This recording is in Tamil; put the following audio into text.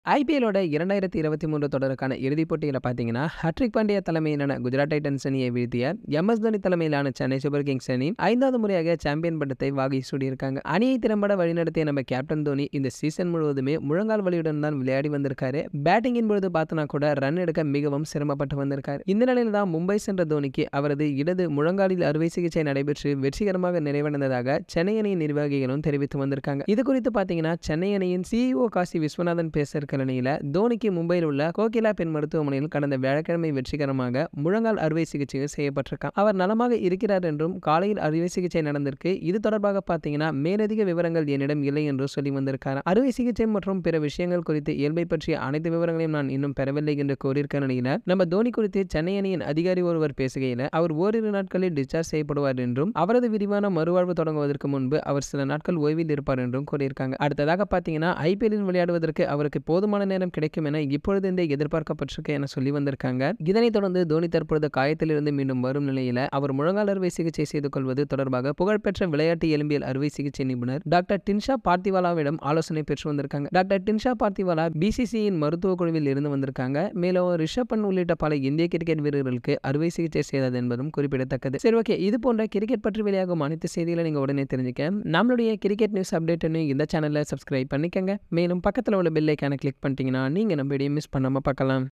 ஐபிஎல்லோட இரண்டாயிரத்தி இருபத்தி மூன்று தொடருக்கான இறுதிப் போட்டியில் பார்த்தீங்கன்னா ஹட்ரிக் பாண்டியா தலைமையிலான குஜராத் டைட்டன்ஸ் அணியை வீழ்த்திய எம்எஸ் தோனி தலைமையிலான சென்னை சூப்பர் கிங்ஸ் அணி ஐந்தாவது முறையாக சாம்பியன் பட்டத்தை வாகி சூடியிருக்காங்க அணியை திறம்பட வழிநடத்திய நம்ம கேப்டன் தோனி இந்த சீசன் முழுவதுமே முழங்கால் வலியுடன் தான் விளையாடி வந்திருக்காரு பேட்டிங்கின் பொழுது பார்த்தனா கூட ரன் எடுக்க மிகவும் சிரமப்பட்டு வந்திருக்காரு இந்த நிலையில் தான் மும்பை சென்ற தோனிக்கு அவரது இடது முழங்காலில் அறுவை சிகிச்சை நடைபெற்று வெற்றிகரமாக நிறைவடைந்ததாக சென்னை அணியின் நிர்வாகிகளும் தெரிவித்து வந்திருக்காங்க இது குறித்து பார்த்தீங்கன்னா சென்னை அணியின் சிஇஓ காசி விஸ்வநாதன் பேச நிலையில தோனிக்கு மும்பையில் உள்ள கோகிலா பெண் மருத்துவமனையில் கடந்த வியாழக்கிழமை வெற்றிகரமாக முழங்கால் அறுவை சிகிச்சை செய்யப்பட்டிருக்கார் அவர் நலமாக இருக்கிறார் என்றும் காலையில் அறுவை சிகிச்சை நடந்திருக்கு இது தொடர்பாக பார்த்தீங்கன்னா மேலதிக விவரங்கள் என்னிடம் இல்லை என்று சொல்லி வந்திருக்கார் அறுவை சிகிச்சை மற்றும் பிற விஷயங்கள் குறித்து இயல்பை பற்றிய அனைத்து விவரங்களையும் நான் இன்னும் பெறவில்லை என்று கூறியிருக்க நிலையில நம்ம தோனி குறித்து சென்னை அணியின் அதிகாரி ஒருவர் பேசுகையில் அவர் ஓரிரு நாட்களில் டிஸ்சார்ஜ் செய்யப்படுவார் என்றும் அவரது விரிவான மறுவாழ்வு தொடங்குவதற்கு முன்பு அவர் சில நாட்கள் ஓய்வில் இருப்பார் என்றும் கூறியிருக்காங்க அடுத்ததாக பார்த்தீங்கன்னா ஐபிஎல்லில் விளையாடுவதற்கு அவருக்கு போதுமான நேரம் கிடைக்கும் என இப்பொழுது எதிர்பார்க்கப்பட்டிருக்கு என சொல்லி வந்திருக்காங்க இதனைத் தொடர்ந்து தோனி தற்பொழுது காயத்திலிருந்து மீண்டும் வரும் நிலையில அவர் முழங்கால் அறுவை சிகிச்சை செய்து கொள்வது தொடர்பாக புகழ்பெற்ற விளையாட்டு எலும்பியல் அறுவை சிகிச்சை நிபுணர் டாக்டர் டின்ஷா பார்த்திவாலாவிடம் ஆலோசனை பெற்று வந்திருக்காங்க டாக்டர் டின்ஷா பார்த்திவாலா பிசிசியின் மருத்துவ குழுவில் இருந்து வந்திருக்காங்க மேலும் ரிஷப் பண்ட் உள்ளிட்ட பல இந்திய கிரிக்கெட் வீரர்களுக்கு அறுவை சிகிச்சை செய்தது என்பதும் குறிப்பிடத்தக்கது சரி ஓகே இது போன்ற கிரிக்கெட் பற்றி வெளியாகும் அனைத்து செய்திகளை நீங்க உடனே தெரிஞ்சுக்க நம்மளுடைய கிரிக்கெட் நியூஸ் அப்டேட் இந்த சேனலை சப்ஸ்கிரைப் பண்ணிக்கங்க மேலும் பக்கத்தில் உள்ள பெல் ஐக்கானை கிளிக் பண்ணிட்டீங்கன்னா நீங்கள் நம்ம வீடியோ மிஸ் பண்ணாமல் பார்க்கலாம்